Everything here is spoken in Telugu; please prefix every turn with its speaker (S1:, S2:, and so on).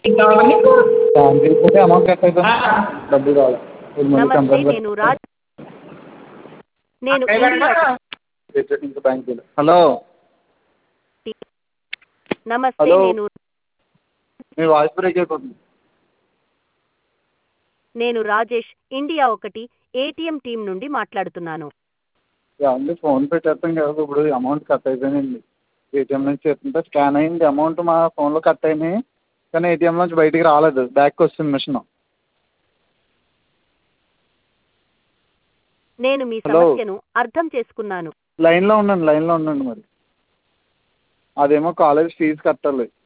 S1: స్కాన్ చేయకపోతే అమౌంట్ కట్ అయిపోయింది డబ్బులు రావాలి ఇది మళ్ళీ
S2: నమస్తే
S1: కంప్లైంట్
S2: నేను రాజ్ నేను ఇండియా
S1: ఇంకా బ్యాంక్ హలో
S2: నమస్తే
S1: హలో.
S2: నేను
S1: మీ వాయిస్ బ్రేక్ అయిపోతుంది
S2: నేను రాజేష్ ఇండియా ఒకటి ఏటీఎం టీం నుండి మాట్లాడుతున్నాను
S1: ఏమండి ఫోన్ పే చేస్తాం కదా ఇప్పుడు అమౌంట్ కట్ అయిపోయిందండి ఏటీఎం నుంచి చేస్తుంటే స్కాన్ అయింది అమౌంట్ మా ఫోన్లో కట్ అయినాయి కానీ ఏటీఎం నుంచి బయటికి రాలేదు బ్యాక్కి వస్తుంది మిషన్
S2: నేను మీ
S1: హలో.
S2: సమస్యను అర్థం చేసుకున్నాను
S1: లైన్లో ఉండండి లైన్లో ఉండండి మరి అదేమో కాలేజ్ ఫీజు కట్టాలి